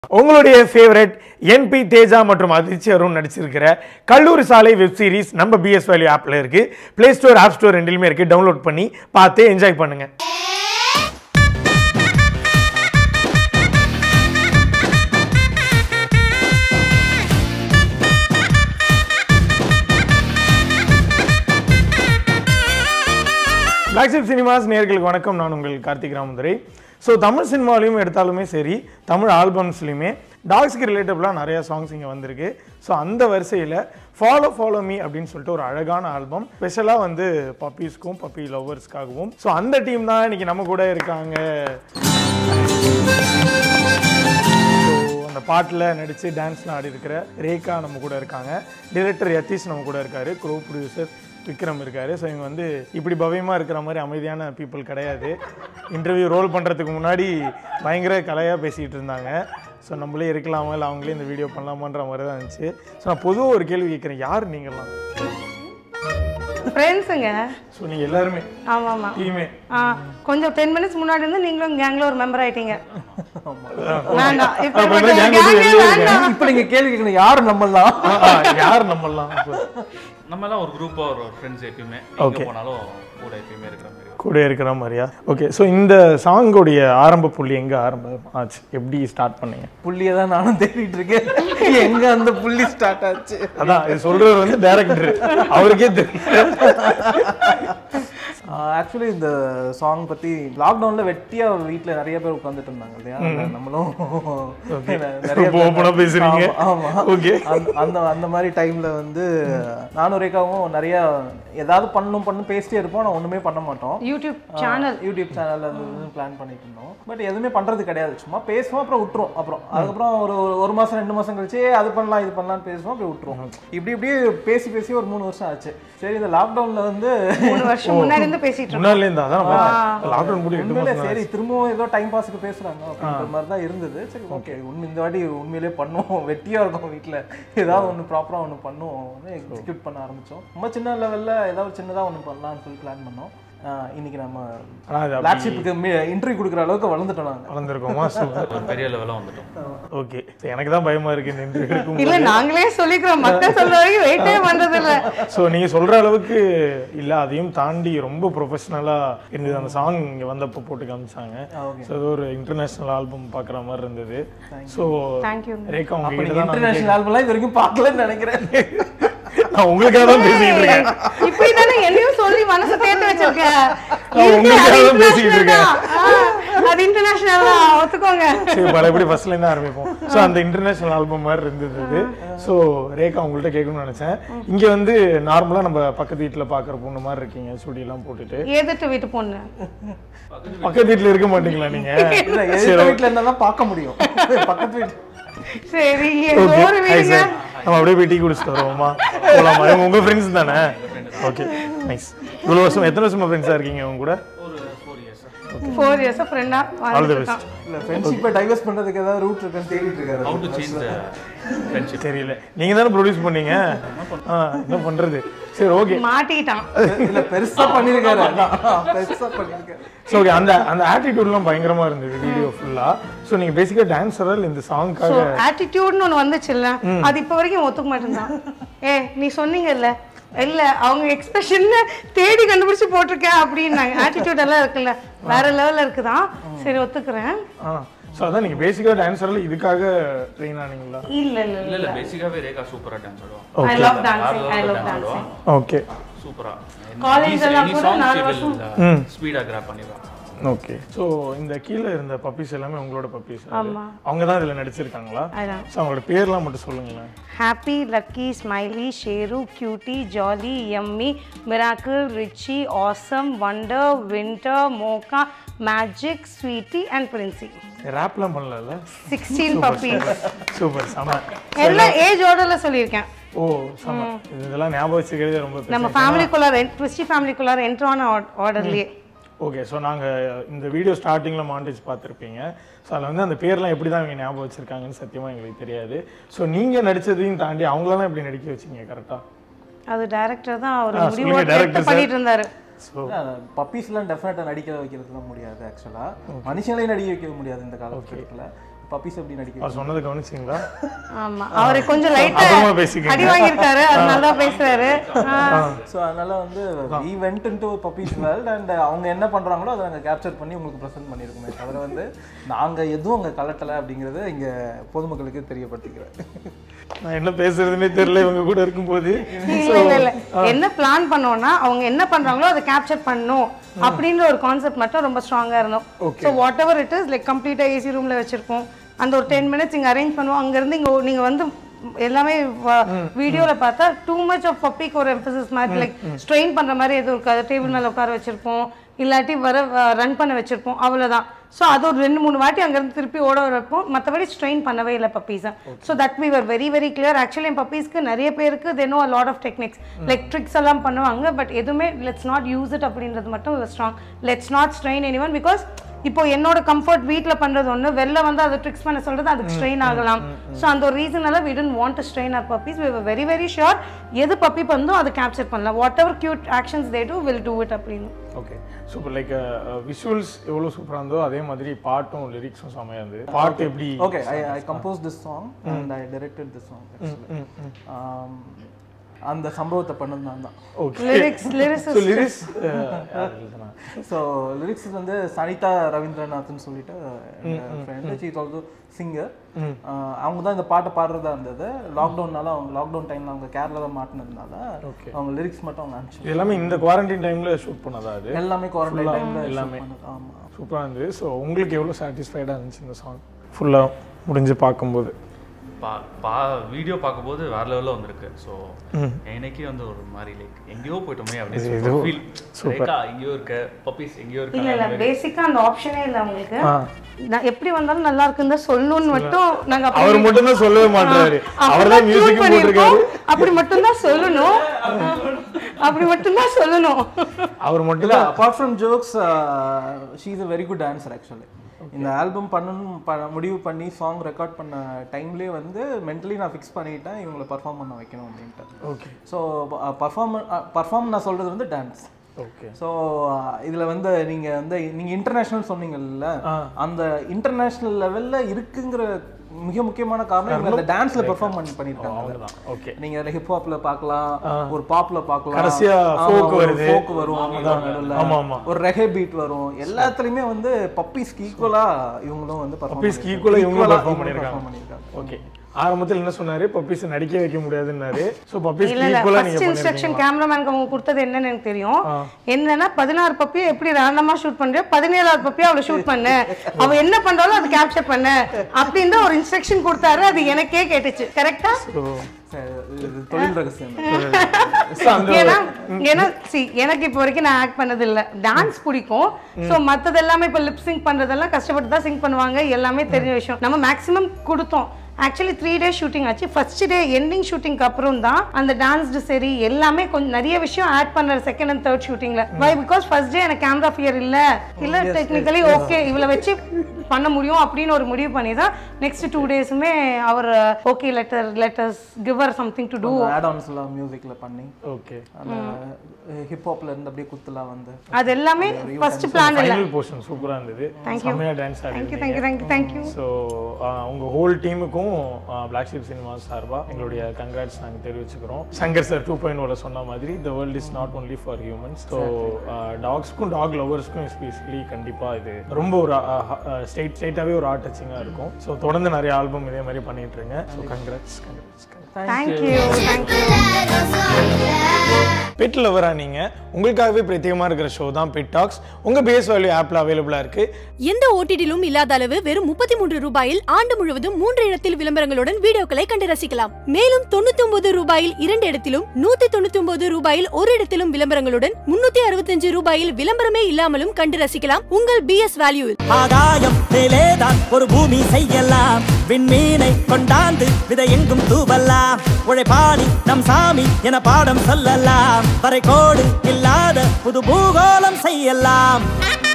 உங்களுடைய favourite NP Teja மற்றும் அதிர்ச்சி அருண் நடிச்சிருக்கிற கல்லூரி சாலை வெப் சீரிஸ் நம்ம பிஎஸ் வேல்யூ ஆப்பில் இருக்கு ப்ளே ஸ்டோர் ஆப் ஸ்டோர் ரெண்டுலையுமே இருக்கு டவுன்லோட் பண்ணி பார்த்து என்ஜாய் பண்ணுங்க பிளாக்ஷிப் சினிமாஸ் நேர்களுக்கு வணக்கம் நான் உங்கள் கார்த்திக் ராமதுரை ஸோ தமிழ் சினிமாலையும் எடுத்தாலுமே சரி தமிழ் ஆல்பம்ஸ்லையுமே டாக்ஸ்க்கு ரிலேட்டபிளாக நிறைய சாங்ஸ் இங்கே வந்திருக்கு ஸோ அந்த வரிசையில் ஃபாலோ ஃபாலோ மீ அப்படின்னு சொல்லிட்டு ஒரு அழகான ஆல்பம் ஸ்பெஷலாக வந்து பப்பீஸ்க்கும் பப்பி லவ்வர்ஸ்க்காகவும் ஸோ அந்த டீம் தான் இன்னைக்கு நம்ம கூட இருக்காங்க ஸோ அந்த பாட்டில் நடித்து டான்ஸ்லாம் ஆடி இருக்கிற ரேகா நம்ம கூட இருக்காங்க டிரெக்டர் யத்தீஷ் நம்ம கூட இருக்காரு க்ரோ ப்ரொடியூசர் விக்ரம் இருக்காரு ஸோ இவங்க வந்து இப்படி பவ்யமாக இருக்கிற மாதிரி அமைதியான பீப்புள் கிடையாது இன்டர்வியூ ரோல் பண்ணுறதுக்கு முன்னாடி பயங்கர கலையாக பேசிகிட்டு இருந்தாங்க ஸோ நம்மளே இருக்கலாமா இல்லை அவங்களே இந்த வீடியோ பண்ணலாமான்ற மாதிரி தான் இருந்துச்சு ஸோ நான் பொதுவாக ஒரு கேள்வி கேட்குறேன் யார் நீங்களாம் ஃப்ரெண்ட்ஸுங்க ஸோ நீங்கள் எல்லாருமே ஆமாம் ஆமாம் டீமே ஆ கொஞ்சம் டென் மினிட்ஸ் முன்னாடி இருந்து நீங்களும் கேங்ல ஒரு மெம்பர் ஆயிட்டீங்க வேண்டாம் இப்போ அப்ப கொஞ்சம் gang விட்டு gang ஏ வெளியே வேண்டாம் இப்ப நீங்க கேள்வி கேட்கணும் யாரு நம்மலாம் யார் நம்மலாம் இப்போ நம்ம எல்லாம் ஒரு குரூப்பா ஒரு ஃப்ரெண்ட்ஸ் எப்பயுமே எங்க Okay. போனாலும் கூட எப்பயுமே இருக்கிற மாதிரி கூட இருக்கிற மாதிரியா ஓகே ஸோ இந்த சாங்கோடைய ஆரம்ப புள்ளி எங்கே ஆரம்பம் ஆச்சு எப்படி ஸ்டார்ட் பண்ணீங்க புள்ளியை தான் நானும் தேடிட்டு இருக்கேன் எங்க அந்த புள்ளி ஸ்டார்ட் ஆச்சு அதான் இது சொல்றவர் வந்து டைரக்டர் அவருக்கே தெரியும் ஆக்சுவலி இந்த சாங் பத்தி லாக்டவுன்ல வெட்டியா வீட்ல நிறைய பேர் உட்கார்ந்துட்டு இருந்தாங்க இல்லையா அந்த நம்மளும் நிறைய இப்போ open ஆ பேசுறீங்க. ஆமா, ஆமா. Okay. அந்த- அந்த அந்த மாதிரி டைம்ல வந்து நானும் ரேகாவும் நிறைய ஏதாவது பண்ணணும் பண்ணணும் பேசிட்டே இருப்போம் ஆனா ஒண்ணுமே பண்ண மாட்டோம் யூடியூப் சேனல் யூடியூப் சேனல்ல வந்து பிளான் பண்ணிட்டு இருந்தோம் பட் எதுவுமே பண்றது கிடையாது சும்மா பேசுவோம் அப்புறம் விட்டுரும் அப்புறம் அதுக்கப்புறம் ஒரு ஒரு- ஒரு மாசம் ரெண்டு மாசம் கழிச்சு "ஏய், அது பண்ணலாம் இது பண்ணலாம்னு பேசுவோம் அப்புறம் விட்டுருவோம் இப்படி இப்படியே பேசி பேசி ஒரு மூணு வருஷம் ஆச்சு சரி இந்த லாக்டவுன்ல வந்து மூணு வருஷம் முன்னாடி இருந்து பேசிட்டு இருக்கோம் முன்னாலே இருந்தா அதான் லாக்டவுன் கூட எட்டு உண்மையிலே மாசம் சரி திரும்பவும் ஏதோ டைம் பாஸ்க்கு பேசுறாங்க அப்படின்ற மாதிரி தான் இருந்தது சரி ஓகே உண்மை இந்த வாட்டி உண்மையிலேயே பண்ணுவோம் வெட்டியா இருக்கும் வீட்ல ஏதாவது ஒன்று ப்ராப்பரா ஒன்று பண்ணுவோம் எக்ஸிக்யூட் பண்ண ஆரம்பிச்சோம் ரொம்ப சின்ன லெவல்ல ஏதாவது சின்னதா ஒன்று பண்ணலாம்னு சொல்லி பிளான் பண்ணோம் ஆஹ் இன்னைக்கு நம்ம ஆனா அது அப்படி பிளாக்ஷிப்புக்கு இன்டர்வியூ கொடுக்குற அளவுக்கு வளர்ந்துட்டோம் நாங்க வளர்ந்துருக்கோமா சூப்பர் ஒரு பெரிய லெவலாக வந்துட்டோம் ஓகே எனக்கு தான் பயமா இருக்கு இந்த interview எடுக்கும் இல்ல நாங்களே சொல்லிக்கிறோம் மக்கள் சொல்ற வரைக்கும் வெயிட்டே பண்றது இல்ல ஸோ நீங்க சொல்ற அளவுக்கு இல்ல அதையும் தாண்டி ரொம்ப ப்ரொஃபஷனலா இருந்தது அந்த சாங் இங்க வந்தப்போ போட்டு காமிச்சாங்க okay. ஸோ அது ஒரு இன்டர்நேஷனல் ஆல்பம் பார்க்குற மாதிரி இருந்தது ஸோ தேங்க்யூ ரேகா அப்ப உங்ககிட்ட நீங்க தான் நான் இன்டர்நேஷனல் ஆல்பம்லாம் இது வரைக்கும் பார்க்கலன்னு நினைக்கிறேன் நான் உங்களுக்காக தான் பேசிட்டு இருக்கேன் இப்படி தானே என்னையும் சொல்லி மனசு தேர்த்து வச்சிருக்க நான் இருக்கு, உங்களுக்காக அது தான் பேசிட்டு இருக்கேன். international தான். ஆ, அது இன்டர்நேஷனல் தான் ஒத்துக்கோங்க சரி பழையபடி ஃபர்ஸ்ட்ல இருந்து ஆரம்பிப்போம் ஸோ அந்த இன்டர்நேஷனல் ஆல்பம் மாதிரி இருந்தது ஸோ ரேகா உங்கள்கிட்ட கேட்கணும்னு நினைச்சேன் இங்க வந்து நார்மலா நம்ம பக்கத்து வீட்டுல பாக்குற பொண்ணு மாதிரி இருக்கீங்க சுடியெல்லாம் போட்டுட்டு எதிர்த்து வீட்டு பொண்ணு பக்கத்து வீட்டுல இருக்க மாட்டீங்களா நீங்க இல்ல எதிர்த்த வீட்டுல இருந்தா தான் பார்க்க முடியும் பக்கத்து வீட்டு சரி எங்க ஓகே ஊரு வீடுங்க நம்ம அப்படியே போய் டீ குடிச்சிட்டு வருவோமா போலாமா இவங்க உங்க ஃப்ரெண்ட்ஸ் தானே ஓகே நைஸ் இவ்வளவு வருஷம் எத்தனை வருஷமா ஃப்ரெண்ட்ஸா இருக்கீங்க உங்க கூட ஒரு ஃபோர் இயர்ஸ் ஃபோர் இயர்ஸ் ஃப்ரெண்டா ஆல் தி பெஸ்ட் இல்ல ஃப்ரெண்ட்ஷிப்பை டைவர்ஸ் பண்றதுக்கு ஏதாவது ரூட் இருக்கான்னு தேடிட்டு இருக்காரு how to change the friendship தெரியல நீங்க தானே ப்ரொடியூஸ் பண்ணீங்க ஆ என்ன பண்றது சரி ஓகே மாட்டிக்கிட்டான் இல்ல பெருசா பண்ணிருக்காரு அதான். பெருசா பண்ணிருக்காரு ஸோ ஓகே அந்த அந்த ஆட்டிடியூட்லாம் பயங்கரமா இருந்தது வீடியோ ஃபுல்லா ஸோ நீங்க பேசிக்கா டான்ஸரல் இந்த ஸோ சாங்க்காக ஆட்டிடியூட்னு ஒன்று வந்துச்சுல்ல அது இப்போ வரைக்கும் ஒத்துக்க மாட்டேன்தான் ஏ நீ சொன்னீங்கல்ல இல்ல அவங்க எக்ஸ்பிரஷன் தேடி கண்டுபிடிச்சு போட்டிருக்கேன் அப்படின்னாங்க ஆட்டிடியூட் எல்லாம் இருக்குல்ல வேற லெவல்ல இருக்குதான் சரி ஒத்துக்கிறேன் ஆ ஸோ அதான் நீங்க பேசிக்கா டான்ஸரல் இதுக்காக ட்ரெயின் ஆனீங்களா இல்ல இல்ல இல்ல இல்ல பேசிக்காவே ரேகா சூப்பரா டான்ஸ் ஆடுவா I okay love dancing I love dancing okay சூப்பரா College எல்லாம் கூட நாலு வருஷம். ஸ்பீடா கிராப் பண்ணிடுவா ஓகே ஸோ இந்த கீழே இருந்த பப்பீஸ் எல்லாமே உங்களோட பப்பீஸ் ஆமா. அவங்க தான் இதில் நடிச்சிருக்காங்களா அதான் ஸோ அவங்களோட பேர்லாம் மட்டும் சொல்லுங்களேன் happy lucky smiley Sheru cutie jolly Emmy miracle Richie awesome wonder winter மோகா மேஜிக் ஸ்வீட்டி அண்ட் பிரின்சி ரேப்லாம் பண்ணல சிக்ஸ்டீன் பப்பீஸ் சூப்பர் செம எல்லாம் ஏஜ் ஆர்டர்ல சொல்லியிருக்கேன் ஓ செம இதெல்லாம் ஞாபகம் வச்சுக்கிறதே ரொம்ப நம்ம ஃபேமிலிக்குள்ளார கிறிஸ்டி ஃபேமிலிக்குள்ளார என்ட்ரு ஆன ஆர்டர்லயே ஓகே ஸோ நாங்கள் இந்த வீடியோ ஸ்டார்டிங்கில் மாண்டேஜ் பார்த்துருப்பீங்க ஸோ அதில் வந்து அந்த பேர்லாம் எப்படி தான் இவங்க ஞாபகம் வச்சுருக்காங்கன்னு சத்தியமாக எங்களுக்கு தெரியாது ஸோ நீங்கள் நடிச்சதையும் தாண்டி அவங்களெல்லாம் எப்படி நடிக்க வச்சீங்க கரெக்டாக அது டைரக்டர் தான் அவர் ஆ, முடிவோட சொல்லுங்க, director எடுத்து பண்ணிட்டு இருந்தாரு ஸோ பப்பீஸ்லாம் டெஃபினட்டா நடிக்க வைக்கிறதுலாம் முடியாது ஆக்சுவலா மனுஷங்களையும் நடிக்க வைக்க முடியாது இந்த காலகட்டத்தில் பப்பீஸ் எப்படி நடிக்க அவர் சொன்னதை கவனிச்சிங்களா ஆமா அவரை கொஞ்சம் லைட்டா அப்புறமா பேசிக்கங்க. அடி வாங்கியிருக்காரு அதனால தான் பேசுறாரு ஆ. ஸோ அதனால வந்து we went in to puppies world and அவங்க என்ன பண்றாங்களோ அதை நாங்கள் கேப்சர் பண்ணி உங்களுக்கு ப்ரெசென்ட் பண்ணியிருக்கோமே தவிர வந்து நாங்க எதுவும் அங்கே கலட்டலை அப்படிங்கிறத இங்க பொதுமக்களுக்கு தெரியப்படுத்திக்கிறேன் நான் என்ன பேசுறதுன்னே தெரியல இவங்க கூட இருக்கும்போது இல்ல இல்ல இல்ல என்ன பிளான் பண்ணோம்னா அவங்க என்ன பண்றாங்களோ அதை கேப்சர் பண்ணணும் அப்படின்ற ஒரு கான்செப்ட் மட்டும் ரொம்ப ஸ்ட்ராங்கா இருந்தோம் so whatever it is like கம்ப்ளீட்டா ஏசி ரூம்ல வச்சிருக்கோம் அந்த ஒரு டென் மினிட்ஸ் இங்க அரேஞ்ச் பண்ணுவோம் அங்க இருந்து இங்க நீங்க வந்து எல்லாமே வீடியோல பார்த்தா டூ மச் ஆஃப் பப்பிக்கு ஒரு எம்பசிஸ் மாதிரி லைக் ஸ்ட்ரெயின் பண்ற மாதிரி எதுவும் இருக்காது டேபிள் மேல உட்கார வச்சிருப்போம் இல்லாட்டி வர ரன் பண்ண வச்சிருப்போம் அவ்வளவுதான் ஸோ அது ஒரு ரெண்டு மூணு வாட்டி அங்கேருந்து திருப்பி ஓட வைப்போம் மற்றபடி ஸ்ட்ரெயின் பண்ணவே இல்லை பப்பீஸை so that we were very very clear actually என் பப்பீஸ்க்கு நிறைய பேருக்கு they know a lot of techniques like tricks எல்லாம் பண்ணுவாங்க பட் எதுவுமே லெட்ஸ் நாட் யூஸ் இட் அப்படின்றது மட்டும் strong let's not strain anyone because இப்போ என்னோட கம்ஃபர்ட் வீட்டில் பண்றது ஒன்று வெளில வந்து அதை ட்ரிக்ஸ் பண்ண சொல்றது அதுக்கு ஸ்ட்ரெயின் ஆகலாம் ஸோ அந்த ஒரு ரீசனால we didn't want to strain our puppies we were very very sure எது பப்பி பண்ணோ அதை கேப்சர் பண்ணலாம் whatever cute actions they do will do it அப்படின்னு ஓகே சூப்பர் லைக் விஷுவல்ஸ் எவ்வளோ சூப்பராக இருந்தோ அதே மாதிரி பாட்டும் லிரிக்ஸும் செமையாக இருந்தது பாட்டு எப்படி okay I I compose this song and I directed this song அந்த சம்பவத்தை பண்ணது நான் தான் okay lyrics lyrics so lyrics so lyrics வந்து சனிதா ரவீந்திரநாத்னு சொல்லிட்டு ஃப்ரெண்டு ஷீ ஆல்சோ சிங்கர் அவங்க தான் இந்த பாட்டை பாடுறதா இருந்தது லாக்டவுன்னால அவங்க லாக்டவுன் டைம்ல அவங்க கேரளாவில் மாட்டினதுனால Okay. அவங்க லிரிக்ஸ் மட்டும் அவங்க அனுப்பிச்சு இது எல்லாமே இந்த குவாரண்டைன் டைமில் ஷூட் பண்ணதா அது எல்லாமே குவாரண்டைன் டைம்ல எல்லாமே. எல்லாமே ஆமா சூப்பராக இருந்தது ஸோ உங்களுக்கு எவ்வளோ சாட்டிஸ்ஃபைடாக இருந்துச்சு இந்த சாங் ஃபுல்லாக முடிஞ்சு பார்க்கும்போது பா பா வீடியோ பார்க்கும்போது வேற லெவலில் வந்திருக்கு ஸோ எனக்கே வந்து ஒரு மாதிரி லைக் எங்கேயோ போயிட்டோமே அப்படின்னு ஃபீல் ரேகா எங்கேயோ இருக்க பப்பீஸ் எங்கேயோ இல்ல இருக்க இல்ல பேசிக்கா அந்த ஆப்ஷனே இல்ல உங்களுக்கு ஆ நான் எப்படி வந்தாலும் நல்லா இருக்குன்னு தான் சொல்லணும்னு மட்டும் நாங்க அப்படி- அவர் மட்டும் தான் சொல்லவே மாட்டாரு அப்படிதான் அவர் தான் tune மியூசிக்கும் பண்ணியிருக்கோம். போட்டிருக்காரு அப்படி மட்டும் தான் சொல்லணும் அப்படி மட்டும் தான் சொல்லணும் அவர் மட்டும் இல்ல தான் apart from jokes she is a very good dancer actually இந்த ஆல்பம் பண்ணணும் ப- முடிவு பண்ணி சாங் ரெக்கார்ட் பண்ண டைம்லேயே வந்து மென்டலி நான் ஃபிக்ஸ் பண்ணிட்டேன் இவங்களை பர்ஃபார்ம் பண்ண வைக்கணும் அப்படின்ட்டு ஓகே ஸோ பர்ஃபார்ம் பர்ஃபார்ம் நான் சொல்றது வந்து டான்ஸ் ஓகே ஸோ இதுல வந்து நீங்க வந்து நீங்க இன்டர்நேஷனல் சொன்னீங்கல்ல அந்த இன்டர்நேஷனல் லெவல்ல இருக்குங்கிற மிக முக்கியமான காரணம் இவங்க அந்த டான்ஸ்ல பெர்ஃபார்ம் பண்ணி பண்ணிருக்காங்க அவ்வளோதான் ஓகே நீங்க ஹிப் ஹாப்ல பார்க்கலாம் ஒரு பாப்ல பார்க்கலாம் கடைசியா folk வருது. ஃபோக் வரும் நடுவுல. ஆமா, ஆமா. ஒரு ரெஹே பீட் வரும் எல்லாத்துலயுமே வந்து பப்பீஸ்க்கு ஈக்குவலா இவங்களும் வந்து perform பப்பீஸ்க்கு பண்ணிருக்காங்க. equal ஆ இவங்களும் Equal ஆ perform இவங்களும் பண்ணிருக்காங்க. perform பண்ணிருக்காங்க ஓகே ஆரம்பத்தில் என்ன சொன்னாரு பப்பீஸ் நடிக்க வைக்க முடியாதுன்னாரு ஸோ பப்பீஸ் இல்ல இல்ல ஈக்குவலாக நீங்க ஃபர்ஸ்ட் இன்ஸ்ட்ரக்ஷன் கேமராமேனுக்கு அவங்க கொடுத்தது என்னன்னு எனக்கு தெரியும் என்னன்னா பதினாறு பப்பியை எப்படி ரேண்டமா ஷூட் பண்றியோ பதினேழாவது பப்பியை அவளை ஷூட் பண்ணு அவ என்ன பண்றாலும் அதை கேப்சர் பண்ணு அப்படின்னு தான் ஒரு இன்ஸ்ட்ரக்ஷன் கொடுத்தாரு அது எனக்கே கேட்டுச்சு கரெக்டா சரி, இது தொழில் ரகசியம் ஏன்னா ஏன்னா see எனக்கு இப்போ வரைக்கும் நான் ஆக்ட் பண்ணது இல்ல டான்ஸ் பிடிக்கும் சோ மத்தது எல்லாமே இப்போ லிப் சிங்க் பண்றதெல்லாம் கஷ்டப்பட்டு தான் சிங்க் பண்ணுவாங்க எல்லாமே தெரிஞ்ச விஷயம் நம்ம மேக்ஸிமம் கொடுத்தோம் ஆக்சுவலி த்ரீ டேஸ் ஷூட்டிங் ஆச்சு ஃபர்ஸ்ட் டே எண்டிங் ஷூட்டிங்க்கு அப்புறம் தான் அந்த டான்ஸ்டு சரி எல்லாமே கொஞ்சம் நிறைய விஷயம் ஆட் பண்ண செகண்ட் அண்ட் தேர்ட் ஷூட்டிங்ல வை பிகாஸ் ஃபர்ஸ்ட் டே எனக்கு கேமரா ஃபியர் இல்ல இல்ல டெக்னிக்கலி ஓகே இவளை வச்சு பண்ண முடியும் அப்படின்னு ஒரு முடிவு பண்ணி தான் நெக்ஸ்ட் டூ டேஸுமே அவர் ஓகே லெட்டர் லெட்டர்ஸ் கிவர் something to do add ons எல்லாம் மியூசிக்ல பண்ணி ஓகே அந்த ஹிப் ஹாப்ல இருந்து அப்படியே குத்துலாம் வந்து அது எல்லாமே ஃபர்ஸ்ட் பிளான் இல்ல ஃபைனல் போர்ஷன் சூப்பரா இருந்தது செம்மையா டான்ஸ் ஆடி thank you thank you thank you thank you so உங்க ஹோல் டீமுக்கும் பிளாக் ஷீப் சினிமாஸ் சார்பா எங்களுடைய கங்க்ராட்ஸ் நாங்கள் தெரிவிச்சுக்கிறோம் சங்கர் சார் டூ பாயிண்ட் ஓல சொன்ன மாதிரி the world is not only for humans so டாக்ஸ்க்கும் டாக் லவர்ஸ்க்கும் எஸ்பெஷலி கண்டிப்பாக இது ரொம்ப ஒரு ஸ்டேட் ஸ்டேட்டாகவே ஒரு ஆர்ட் டச்சிங்காக இருக்கும் ஸோ தொடர்ந்து நிறைய ஆல்பம் இதே மாதிரி பண்ணிட்டு இருங்க so congrats congrats thank you thank you pet லவரா நீங்க உங்களுக்காகவே பிரத்யேகமா இருக்கிற ஷோ தான் பெட் டாக்ஸ் உங்க பேஸ் வேல்யூ ஆப்ல அவைலபிளா இருக்கு எந்த ஓடிடிலும் இல்லாத அளவு வெறும் முப்பத்தி மூன்று ரூபாயில் ஆண்டு முழுவதும் மூன்று இடத்தில் விளம்பரங்களுடன் வீடியோக்களை கண்டு ரசிக்கலாம் மேலும் தொண்ணூத்தி ஒன்பது ரூபாயில் இரண்டு இடத்திலும் நூத்தி தொண்ணூத்தி ஒன்பது ரூபாயில் ஒரு இடத்திலும் விளம்பரங்களுடன் முன்னூத்தி அறுபத்தஞ்சு ரூபாயில் விளம்பரமே இல்லாமலும் கண்டு ரசிக்கலாம் உங்கள் பிஎஸ் வேல்யூ ஆகாயம் மேலேதான் ஒரு பூமி செய்யலாம் விண்மீனை கொண்டாந்து விதை எங்கும் தூவலாம் உழைப்பாளி நம் சாமி என பாடம் சொல்லலாம் வரைகோடு இல்லாத புது பூகோளம் செய்யலாம்